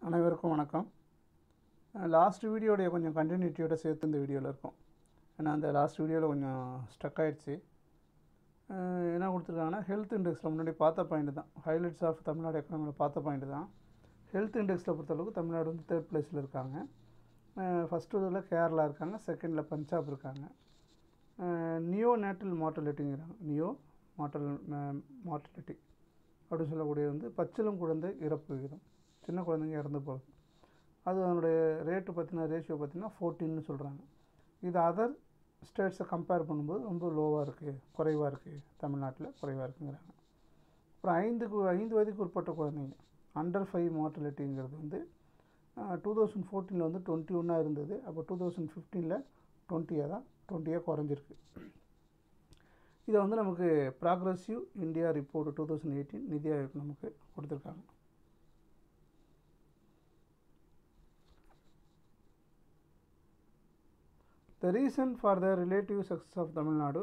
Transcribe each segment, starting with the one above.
அனைவருக்கும் வணக்கம் லாஸ்ட் வீடியோடைய கொஞ்சம் கண்டினியூட்டியோட சேர்த்து இந்த வீடியோவில் இருக்கும் ஏன்னா அந்த லாஸ்ட் வீடியோவில் கொஞ்சம் ஸ்டக் ஆகிடுச்சு என்ன கொடுத்துருக்காங்கன்னா ஹெல்த் இண்டெக்ஸில் முன்னாடி பார்த்த பாயிண்ட் தான் ஹைலைட்ஸ் ஆஃப் தமிழ்நாடு எக்கனாமியில் பார்த்த பாயிண்ட் தான் ஹெல்த் இண்டெக்ஸில் பொறுத்தளவுக்கு தமிழ்நாடு வந்து தேர்ட் பிளேஸில் இருக்காங்க ஃபஸ்ட்டு இதில் கேரளா இருக்காங்க செகண்டில் பஞ்சாப் இருக்காங்க நியோ நேட்டல் மார்டலிட்டிங்கிறாங்க நியோ மார்டல் மார்டலிட்டி அப்படின்னு சொல்லக்கூடிய வந்து பச்சிலம் குழந்தை இறப்பு விகிதம் சின்ன குழந்தைங்க இறந்து போகுது அது அதனுடைய ரேட்டு பார்த்தீங்கன்னா ரேஷியோ பார்த்தீங்கன்னா ஃபோர்டீன்னு சொல்கிறாங்க இது அதர் ஸ்டேட்ஸை கம்பேர் பண்ணும்போது ரொம்ப லோவாக இருக்குது குறைவாக இருக்குது தமிழ்நாட்டில் குறைவாக இருக்குங்கிறாங்க அப்புறம் ஐந்துக்கு ஐந்து வயதுக்கு உட்பட்ட குழந்தைங்க அண்டர் ஃபைவ் மார்டலிட்டிங்கிறது வந்து டூ தௌசண்ட் ஃபோர்டீனில் வந்து டுவெண்ட்டி ஒன்னாக இருந்தது அப்போ டூ தௌசண்ட் ஃபிஃப்டீனில் டுவெண்ட்டியாக தான் டுவெண்ட்டியாக குறைஞ்சிருக்கு இதை வந்து நமக்கு progressive India report two thousand eighteen NITI Aayog நமக்கு கொடுத்துருக்காங்க The reason for the relative success of Tamil Nadu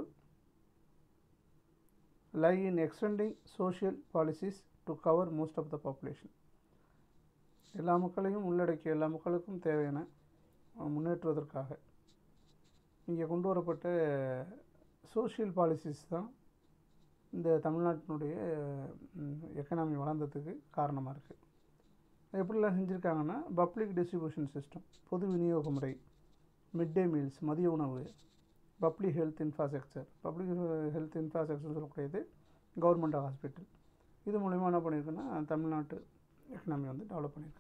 lie in extending social policies to cover most of the population. எல்லா மக்களையும் உள்ளடக்கிய எல்லா மக்களுக்கும் தேவையான முன்னேற்றுவதற்காக இங்கே கொண்டு வரப்பட்ட சோஷியல் பாலிசிஸ் தான் இந்த தமிழ்நாட்டினுடைய எக்கனாமி வளர்ந்ததுக்கு காரணமாக இருக்குது எப்படிலாம் செஞ்சுருக்காங்கன்னா பப்ளிக் டிஸ்ட்ரிபியூஷன் சிஸ்டம் பொது விநியோக முறை மிட் டே மீல்ஸ் மதிய உணவு public health infrastructure public health infrastructure சொல்லக்கூடியது கவர்மெண்ட் ஹாஸ்பிட்டல் இது மூலிமா என்ன பண்ணியிருக்குன்னா தமிழ்நாட்டு எக்கனாமி வந்து டெவலப் பண்ணியிருக்காங்க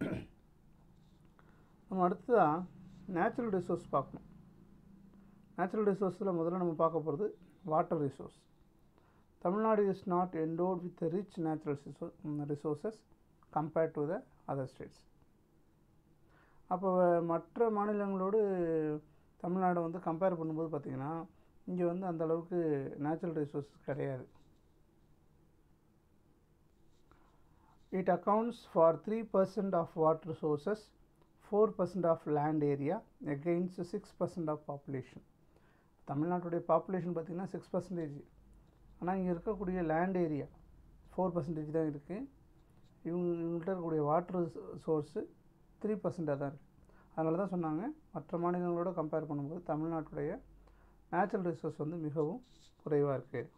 நம்ம அடுத்ததாக நேச்சுரல் ரிசோர்ஸ் பார்க்கணும் நேச்சுரல் ரிசோர்ஸில் முதல்ல நம்ம பார்க்க போகிறது water resource Tamil Nadu is not endowed with rich natural resources compared to the other states அப்போ மற்ற மாநிலங்களோடு தமிழ்நாடு வந்து கம்பேர் பண்ணும்போது பார்த்திங்கன்னா இங்கே வந்து அந்த அளவுக்கு நேச்சுரல் ரிசோர்ஸ் கிடையாது it accounts for three percent of water sources four percent of land area against six percent of population தமிழ்நாட்டுடைய பாப்புலேஷன் பார்த்திங்கன்னா சிக்ஸ் பர்சன்டேஜ் ஆனால் இங்கே இருக்கக்கூடிய லேண்ட் ஏரியா ஃபோர் பர்சன்டேஜ் தான் இருக்குது இவங்க இவங்கள்ட்ட இருக்கக்கூடிய வாட்டர் சோர்ஸு த்ரீ பர்சன்டாக தான் இருக்குது அதனால தான் சொன்னாங்க மற்ற மாநிலங்களோட கம்பேர் பண்ணும்போது தமிழ்நாட்டுடைய நேச்சுரல் ரிசோர்ஸ் வந்து மிகவும் குறைவாக இருக்குது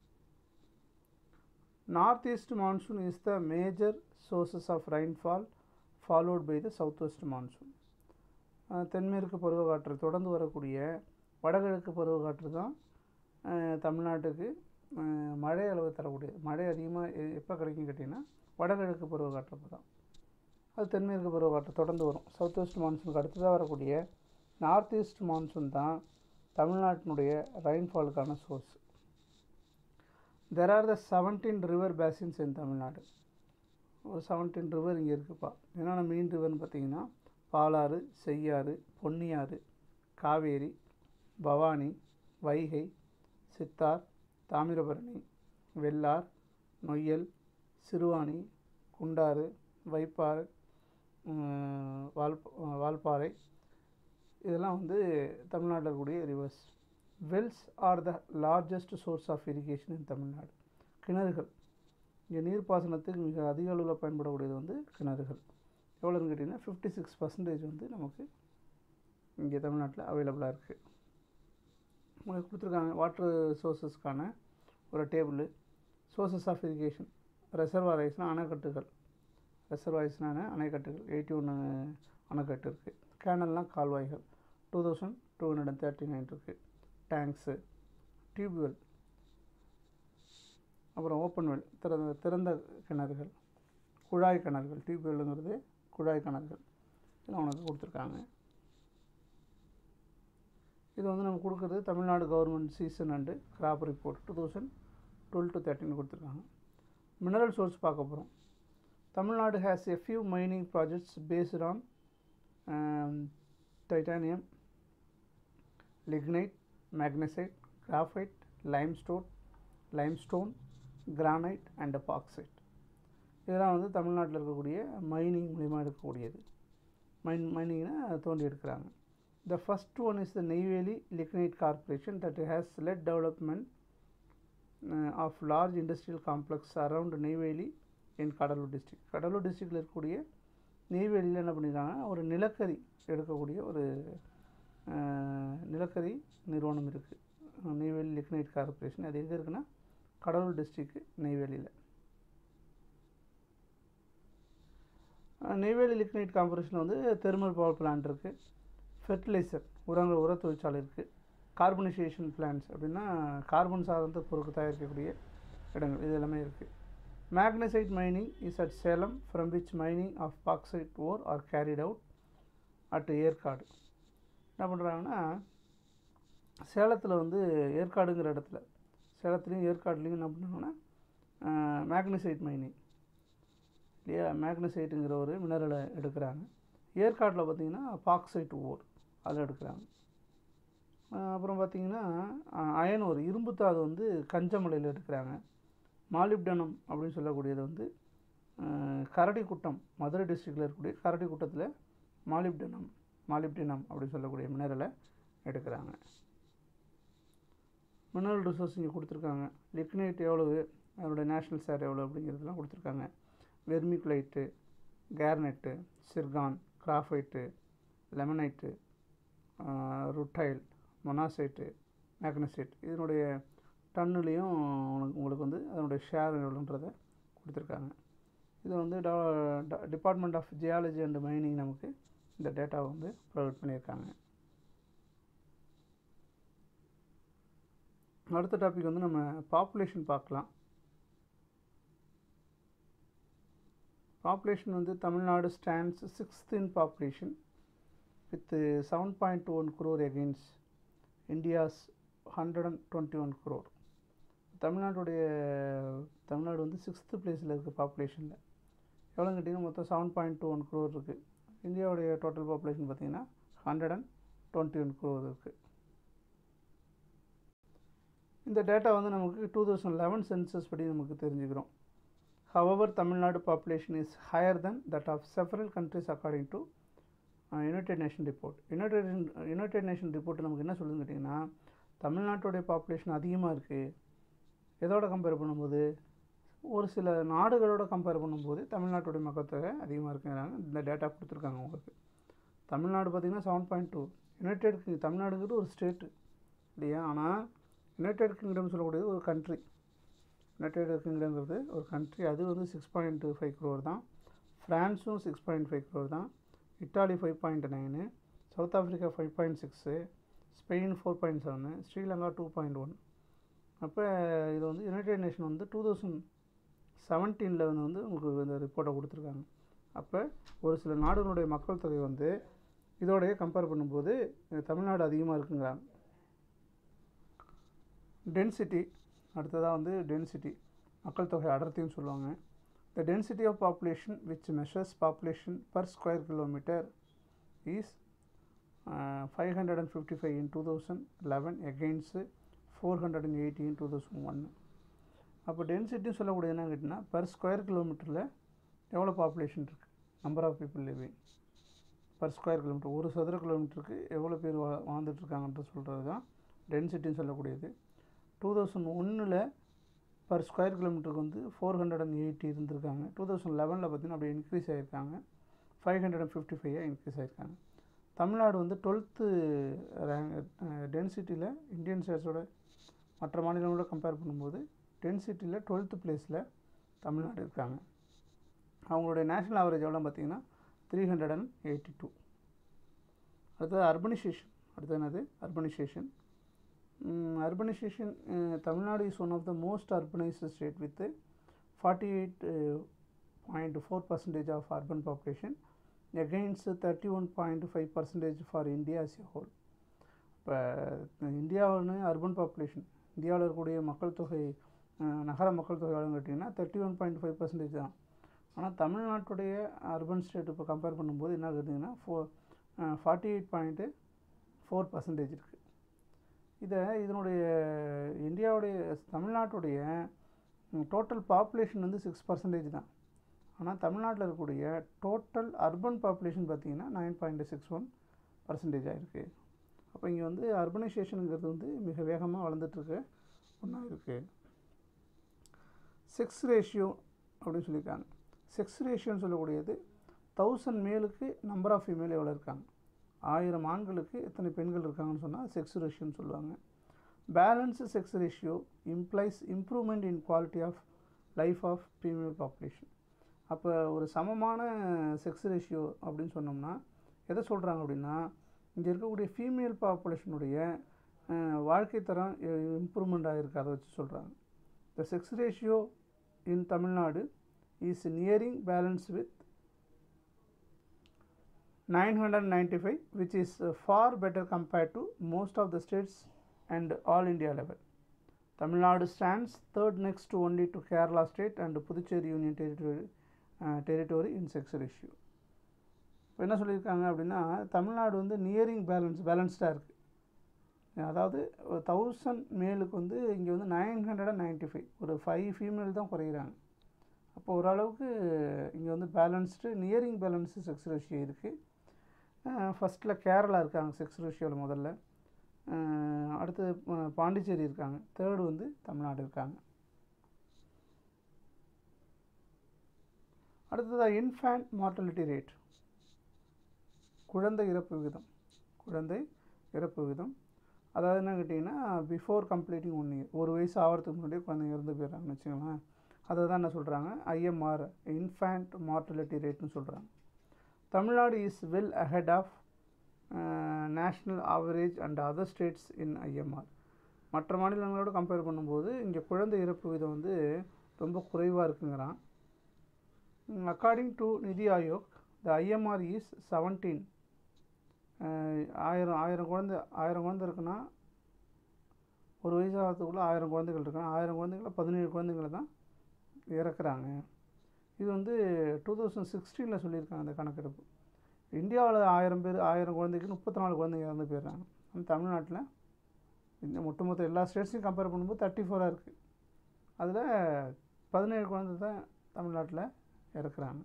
north east monsoon is the major sources of rainfall followed by the south west monsoon தென்மேற்கு பருவக்காற்று தொடர்ந்து வரக்கூடிய வடகிழக்கு பருவக்காற்று தான் தமிழ்நாட்டுக்கு மழை அளவு தரக்கூடியது மழை அதிகமாக எப்போ கிடைக்கும் கேட்டிங்கன்னா வடகிழக்கு பருவக்காற்றப்போ தான் அது தென்மேற்கு பருவக்காற்று தொடர்ந்து வரும் சவுத் வெஸ்ட் மான்சூனுக்கு அடுத்ததாக வரக்கூடிய நார்த் ஈஸ்ட் மான்சூன் தான் தமிழ்நாட்டினுடைய ரெயின்ஃபாலுக்கான source there are the seventeen river basins in Tamil Nadu ஒரு செவன்டீன் ரிவர் இங்கே இருக்குப்பா என்னென்ன மெயின் ரிவர்னு பார்த்தீங்கன்னா பாலாறு செய்யாறு பொன்னியாறு காவேரி பவானி வைகை சித்தார் தாமிரபரணி வெள்ளார் நொய்யல் சிறுவாணி குண்டாறு வைப்பாறு வால் வால்பாறை இதெல்லாம் வந்து தமிழ்நாட்டில் இருக்கக்கூடிய rivers wells are the largest source of irrigation in Tamil Nadu கிணறுகள் இங்கே நீர்ப்பாசனத்துக்கு மிக அதிக அளவில் பயன்படக்கூடியது வந்து கிணறுகள் எவ்வளோன்னு கேட்டிங்கன்னா ஃபிஃப்டி சிக்ஸ் பர்சன்டேஜ் வந்து நமக்கு இங்கே தமிழ்நாட்டில் அவைலபிளாக இருக்குது உங்களுக்கு கொடுத்துருக்காங்க வாட்டர் சோர்ஸஸ்க்கான ஒரு டேபிள் சோர்சஸ் ஆஃப் இரிகேஷன் ரெசர்வாரைஸ்னால் அணைக்கட்டுகள் ரெசர்வாய்ஸ்னான அணைக்கட்டுகள் எயிட்டி ஒன்று அணைக்கட்டு இருக்குது கேனல்னால் கால்வாய்கள் two thousand two hundred and thirty nine இருக்குது டேங்க்ஸு டியூப்வெல் அப்புறம் ஓப்பன் வெல் திறந்த திறந்த கிணறுகள் குழாய் கிணறுகள் டியூப்வெல்லுங்கிறது குழாய் கிணறுகள் இதெல்லாம் உனக்கு கொடுத்துருக்காங்க இது வந்து நம்ம கொடுக்குறது Tamil Nadu government season and crop report two thousand twelve to thirteen கொடுத்துருக்காங்க மினரல் சோர்ஸ் பார்க்க போகிறோம் Tamil Nadu has a few mining projects based on titanium lignite magnesite graphite limestone limestone granite and bauxite இதெல்லாம் வந்து தமிழ்நாட்டில் இருக்கக்கூடிய மைனிங் மூலிமா எடுக்கக்கூடியது மைன் மைனிங்னா தோண்டி எடுக்கிறாங்க the first one is the Neyveli lignite corporation that has led development of large industrial complex around Neyveli in Cuddalore district Cuddalore டிஸ்ட்ரிக்டில் இருக்கக்கூடிய நெய்வேலியில் என்ன பண்ணியிருக்காங்க ஒரு நிலக்கரி எடுக்கக்கூடிய ஒரு அஹ், நிலக்கரி நிறுவனம் இருக்குது நெய்வேலி லிக்னைட் கார்பரேஷன் அது எங்கே இருக்குன்னா கடலூர் டிஸ்ட்ரிக்ட் நெய்வேலியில் அஹ், நெய்வேலி லிக்னைட் கார்பரேஷன் வந்து தெர்மல் பவர் பிளான்ட் இருக்குது ஃபெர்டிலைசர் உரங்கள் உர தொழிற்சாலை இருக்குது கார்பனைசேஷன் பிளான்ஸ் அப்படின்னா கார்பன் சார்ந்த பொருட்கள் தயாரிக்கக்கூடிய இடங்கள் இது எல்லாமே இருக்குது magnesite mining is at Salem from which mining of bauxite or are carried out at Yercaud என்ன பண்ணுறாங்கன்னா சேலத்தில் வந்து ஏற்காடுங்கிற இடத்துல சேலத்துலேயும் ஏற்காடுலேயும் என்ன பண்ணாங்கன்னா மேக்னசைட் மைனிங் இல்லையா மேக்னசைட்டுங்கிற ஒரு மினரலை எடுக்கிறாங்க ஏற்காட்டில் பார்த்தீங்கன்னா பாக்சைட் ஓர் அதில் எடுக்கிறாங்க அஹ் அப்புறம் பார்த்தீங்கன்னா அயன் ஒரு இரும்புத்தாது வந்து கஞ்சமலையில் எடுக்கிறாங்க மாலிப்டனம் அப்படின்னு சொல்லக்கூடியது வந்து அஹ், கரடிக்குட்டம் மதுரை டிஸ்ட்ரிக்டில் இருக்கக்கூடிய கரடிக்குட்டத்தில் மாலிப்டனம் மாலிப்டினம் அப்படின்னு சொல்லக்கூடிய மினரலை எடுக்கிறாங்க மினரல் ரிசோர்ஸ் இங்கே கொடுத்துருக்காங்க லிக்னைட் எவ்வளவு அதனுடைய நேஷ்னல் ஷேர் எவ்வளோ அப்படிங்கிறதுலாம் கொடுத்துருக்காங்க vermiculite garnet zircon graphite limonite rutile monazite magnesite இதனுடைய டன்னுலேயும் உனக்கு உங்களுக்கு வந்து அதனுடைய ஷேர் எவ்வளோன்றதை கொடுத்துருக்காங்க இது வந்து department of geology and mining நமக்கு இந்த டேட்டாவை வந்து ப்ரொவைட் பண்ணியிருக்காங்க அடுத்த டாபிக் வந்து நம்ம பாப்புலேஷன் பார்க்கலாம் பாப்புலேஷன் வந்து Tamil Nadu stands sixth in population with seven point one crore against India's hundred and twenty one crore தமிழ்நாட்டுடைய தமிழ்நாடு வந்து சிக்ஸ்த்து பிளேஸில் இருக்குது பாப்புலேஷனில் எவ்வளோன்னு கேட்டிங்கன்னா மொத்தம் seven point two one crore இருக்குது இந்தியாவுடைய டோட்டல் பாப்புலேஷன் பார்த்தீங்கன்னா hundred and twenty one crore இருக்குது இந்த டேட்டா வந்து நமக்கு டூ தௌசண்ட் லெவன் சென்சஸ் படி நமக்கு தெரிஞ்சுக்கிறோம் however Tamil Nadu population is higher than that of several countries according to United Nation report United United Nation report நமக்கு என்ன சொல்லுதுன்னு கேட்டிங்கன்னா தமிழ்நாட்டுடைய பாப்புலேஷன் அதிகமாக இருக்குது எதோட கம்பேர் பண்ணும்போது ஒரு சில நாடுகளோட கம்பேர் பண்ணும்போது தமிழ்நாட்டுடைய மக்கள் தொகை அதிகமாக இருக்குங்கிறாங்க இந்த டேட்டா கொடுத்துருக்காங்க உங்களுக்கு தமிழ்நாடு பார்த்திங்கன்னா seven point two United King தமிழ்நாடுங்கிறது ஒரு ஸ்டேட்டு இல்லையா ஆனால் யுனைடெட் கிங்டம் சொல்லக்கூடியது ஒரு கண்ட்ரி யுனைடெட் கிங்டம்ங்கிறது ஒரு கண்ட்ரி அது வந்து சிக்ஸ் பாயிண்ட் ஃபைவ் க்ரோர் தான் ஃப்ரான்ஸும் சிக்ஸ் பாயிண்ட் ஃபைவ் க்ரோர் தான் Italy five point nine South Africa five point six Spain four point seven Sri Lanka two point one அப்போ இது வந்து யுனைடெட் நேஷன் வந்து டூ தௌசண்ட் செவன்டீனில் வந்து வந்து உங்களுக்கு இந்த ரிப்போர்ட்டை கொடுத்துருக்காங்க அப்போ ஒரு சில நாடுகளுடைய மக்கள் தொகை வந்து இதோடய கம்பேர் பண்ணும்போது அஹ், தமிழ்நாடு அதிகமாக இருக்குங்கிறாங்க டென்சிட்டி அடுத்ததாக வந்து டென்சிட்டி மக்கள் தொகை அடர்த்தின்னு சொல்லுவாங்க the density of population which measures population per square kilometre is five hundred and fifty five in two thousand eleven against four hundred and eighty in two thousand ஒன்று அப்போ டென்சிட்டின்னு சொல்லக்கூடியது என்ன கேட்டிங்கன்னா பர் ஸ்கொயர் கிலோமீட்டரில் எவ்வளோ பாப்புலேஷன் இருக்குது number of people living per square kilometre ஒரு சதுர கிலோமீட்டருக்கு எவ்வளோ பேர் வா வாழ்ந்துட்டுருக்காங்கன்ற சொல்கிறது தான் டென்சிட்டின்னு சொல்லக்கூடியது டூ தௌசண்ட் ஒன்றில் பர் ஸ்கொயர் கிலோமீட்டருக்கு வந்து ஃபோர் ஹண்ட்ரட் அண்ட் எயிட்டி இருந்திருக்காங்க டூ தௌசண்ட் லெவனில் பார்த்தீங்கன்னா அப்படியே இன்க்ரீஸ் ஆகிருக்காங்க ஃபைவ் ஹண்ட்ரட் அண்ட் ஃபிஃப்டி ஃபைவாக இன்க்ரீஸ் ஆகிருக்காங்க தமிழ்நாடு வந்து டுவெல்த்து ரேங்க் டென்சிட்டியில் இந்தியன் ஸ்டேட்ஸோட மற்ற மாநிலங்களோட கம்பேர் பண்ணும்போது டென்சிட்டியில் டுவெல்த்து பிளேஸில் தமிழ்நாடு இருக்காங்க அவங்களுடைய நேஷ்னல் ஆவரேஜ் எவ்வளோ பார்த்தீங்கன்னா three hundred and eighty two அடுத்தது அர்பனைசேஷன் அடுத்தது என்னது urbanisation urbanisation Tamil Nadu is one of the most urbanised state with forty eight point four percentage of urban population against thirty one point five percentage for India as a whole இப்போ இந்தியாவின்னு urban population இந்தியாவில் இருக்கக்கூடிய மக்கள் தொகை அஹ், நகர மக்கள் தொகை எவ்வளோன்னு கேட்டிங்கன்னா thirty one point five percentage தான் ஆனால் தமிழ்நாட்டுடைய அர்பன் ஸ்டேட் இப்போ கம்பேர் பண்ணும்போது என்ன கேட்டிங்கன்னா ஃபோ forty eight point four percentage இருக்குது இதை இதனுடைய இந்தியாவுடைய தமிழ்நாட்டுடைய டோட்டல் பாப்புலேஷன் வந்து சிக்ஸ் பர்சன்டேஜ் தான் ஆனால் தமிழ்நாட்டில் இருக்கக்கூடிய டோட்டல் அர்பன் பாப்புலேஷன் பார்த்தீங்கன்னா nine point six one percentage ஆகிருக்கு அப்போ இங்கே வந்து அர்பனைசேஷனுங்கிறது வந்து மிக வேகமாக வளர்ந்துட்டுருக்க ஒன்றா இருக்குது செக்ஸ் ரேஷியோ அப்படின்னு சொல்லியிருக்காங்க செக்ஸ் ரேஷியோன்னு சொல்லக்கூடியது தௌசண்ட் மேலுக்கு நம்பர் ஆஃப் ஃபீமேல் எவ்வளோ இருக்காங்க ஆயிரம் ஆண்களுக்கு எத்தனை பெண்கள் இருக்காங்கன்னு சொன்னால் செக்ஸ் ரேஷியோன்னு சொல்லுவாங்க balance sex ratio implies improvement in quality of life of female population அப்போ ஒரு சமமான செக்ஸ் ரேஷியோ அப்படின்னு சொன்னோம்னா எதை சொல்கிறாங்க அப்படின்னா இங்கே இருக்கக்கூடிய ஃபீமேல் பாப்புலேஷனுடைய வாழ்க்கை தரம் இம்ப்ரூவ்மெண்ட் ஆகிருக்கு அதை வச்சு சொல்கிறாங்க the sex ratio in Tamil Nadu is nearing balance with nine hundred ninety five which is far better compared to most of the states and all India level Tamil Nadu stands third next to only to Kerala state and Puducherry union territory territory in sex ratio இப்போ என்ன சொல்லியிருக்காங்க அப்படின்னா தமிழ்நாடு வந்து nearing balance பேலன்ஸ்டாக இருக்குது அதாவது thousand மேலுக்கு வந்து இங்கே வந்து nine hundred and ninety five ஒரு ஃபைவ் ஃபீமேல் தான் குறையிறாங்க அப்போ ஓரளவுக்கு இங்கே வந்து balanced nearing balance sex ratio இருக்குது ஃபஸ்ட்டில் கேரளா இருக்காங்க செக்ஸ் ரேஷியோவில் முதல்ல அடுத்தது பாண்டிச்சேரி இருக்காங்க தேர்டு வந்து தமிழ்நாடு இருக்காங்க அடுத்ததாக இன்ஃபேண்ட் மார்டலிட்டி ரேட் குழந்தை இறப்பு விகிதம் குழந்தை இறப்பு விகிதம் அதாவது என்ன கேட்டிங்கன்னா பிஃபோர் கம்ப்ளீட்டிங் ஒன் இயர் ஒரு வயசு ஆகிறதுக்கு முன்னாடியே குழந்தைங்க இறந்து போயிடுறாங்கன்னு வச்சுக்கோங்களேன் அதை தான் என்ன சொல்கிறாங்க ஐஎம்ஆர் இன்ஃபேண்ட் மார்டலிட்டி ரேட்னு சொல்கிறாங்க Tamil Nadu is well ahead of national average and other states in IMR மற்ற மாநிலங்களோட கம்பேர் பண்ணும்போது இங்கே குழந்தை இறப்பு விதம் வந்து ரொம்ப குறைவாக இருக்குங்கிறான் according to NITI Aayog the IMR is seventeen ஆயிரம் ஆயிரம் குழந்தை ஆயிரம் குழந்தை இருக்குன்னா ஒரு வயசு ஆகிறதுக்குள்ளே ஆயிரம் குழந்தைகள் இருக்குன்னா ஆயிரம் குழந்தைங்கள பதினேழு குழந்தைங்கள தான் இறக்குறாங்க இது வந்து டூ தௌசண்ட் சிக்ஸ்டீனில் சொல்லியிருக்காங்க அந்த கணக்கெடுப்பு இந்தியாவில் ஆயிரம் பேர் ஆயிரம் குழந்தைக்கு முப்பத்தி நாலு குழந்தைங்க இறந்து போயிடுறாங்க நம்ம தமிழ்நாட்டில் இந்த ஒட்டுமொத்த எல்லா ஸ்டேட்ஸையும் கம்பேர் பண்ணும்போது தேர்ட்டி ஃபோராக இருக்குது அதில் பதினேழு குழந்தை தான் தமிழ்நாட்டில் இறக்குறாங்க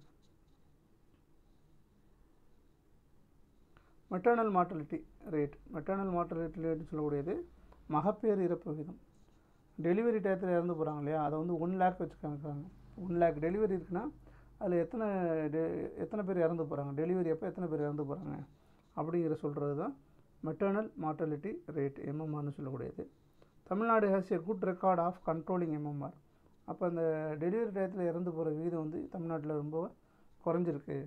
maternal mortality rate maternal mortality ரேட்னு சொல்லக்கூடியது மகப்பேறு இறப்பு விகிதம் டெலிவரி டயத்தில் இறந்து போகிறாங்க இல்லையா அதை வந்து ஒன் லேக் வச்சு கணக்குறாங்க ஒன் லேக் டெலிவரி இருக்குன்னா அதில் எத்தனை டெ எத்தனை பேர் இறந்து போகிறாங்க டெலிவரி அப்போ எத்தனை பேர் இறந்து போகிறாங்க அப்படிங்கிற சொல்கிறது தான் மெட்டர்னல் மார்டலிட்டி ரேட் எம்எம்ஆர்னு சொல்லக்கூடியது Tamil Nadu has a good record of controlling MMR அப்போ அந்த டெலிவரி டயத்தில் இறந்து போகிற விகிதம் வந்து தமிழ்நாட்டில் ரொம்ப குறைஞ்சிருக்கு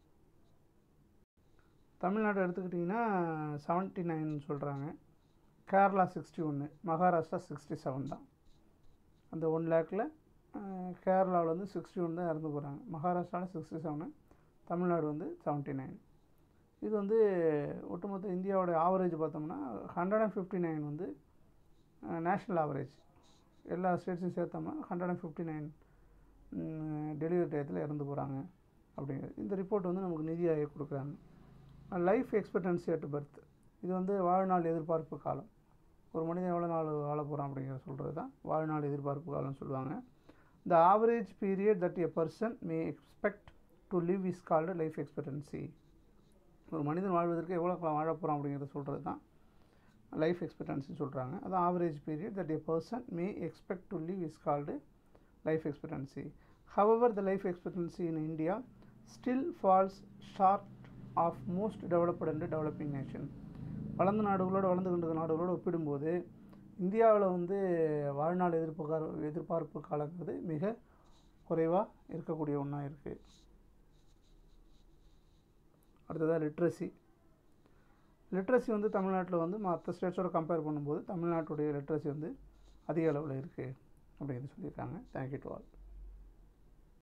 தமிழ்நாடு எடுத்துக்கிட்டிங்கன்னா செவன்ட்டி நைன் சொல்கிறாங்க கேரளா சிக்ஸ்டி ஒன்று மகாராஷ்டிரா சிக்ஸ்டி செவன் தான் அந்த ஒன் லேக்கில் கேரளாவில் வந்து சிக்ஸ்டி ஒன் தான் இறந்து போகிறாங்க மகாராஷ்டிராவில் சிக்ஸ்டி செவனு தமிழ்நாடு வந்து செவன்ட்டி நைன் இது வந்து ஒட்டுமொத்த இந்தியாவோட ஆவரேஜ் பார்த்தோம்னா ஹண்ட்ரட் அண்ட் ஃபிஃப்டி நைன் வந்து நேஷ்னல் ஆவரேஜ் எல்லா ஸ்டேட்ஸையும் சேர்த்தோம்னா hundred and fifty nine delivery டயத்தில் இறந்து போகிறாங்க அப்படிங்கிறது இந்த ரிப்போர்ட் வந்து நமக்கு நிதி ஆயோக் கொடுக்குறாங்க லைஃப் எக்ஸ்பெக்டன்சி அட் பர்த் இது வந்து வாழ்நாள் எதிர்பார்ப்பு காலம் ஒரு மனிதன் எவ்வளோ நாள் வாழ போகிறான் அப்படிங்கிற சொல்கிறது தான் வாழ்நாள் எதிர்பார்ப்பு காலம்னு சொல்லுவாங்க the average period that a person may expect to live is called life expectancy ஒரு மனிதன் வாழ்வதற்கு எவ்வளோ காலம் வாழ போகிறான் அப்படிங்கிறத சொல்கிறது தான் லைஃப் எக்ஸ்பெக்டன்சின்னு சொல்கிறாங்க அது average period that a person may expect to live is called life expectancy however the life expectancy in India still falls short of most developed and developing nation வளர்ந்த நாடுகளோடு வளர்ந்து கொண்ட நாடுகளோடு ஒப்பிடும்போது இந்தியாவில் வந்து வாழ்நாள் எதிர்பார்ப்பு எதிர்பார்ப்பு காலங்கிறது மிக குறைவாக இருக்கக்கூடிய ஒன்றா இருக்குது அடுத்ததாக லிட்ரஸி லிட்ரஸி வந்து தமிழ்நாட்டில் வந்து மற்ற ஸ்டேட்ஸோட கம்பேர் பண்ணும்போது தமிழ்நாட்டுடைய லிட்ரஸி வந்து அதிக அளவில் இருக்குது அப்படின்னு சொல்லியிருக்காங்க தேங்க்யூ டு ஆல்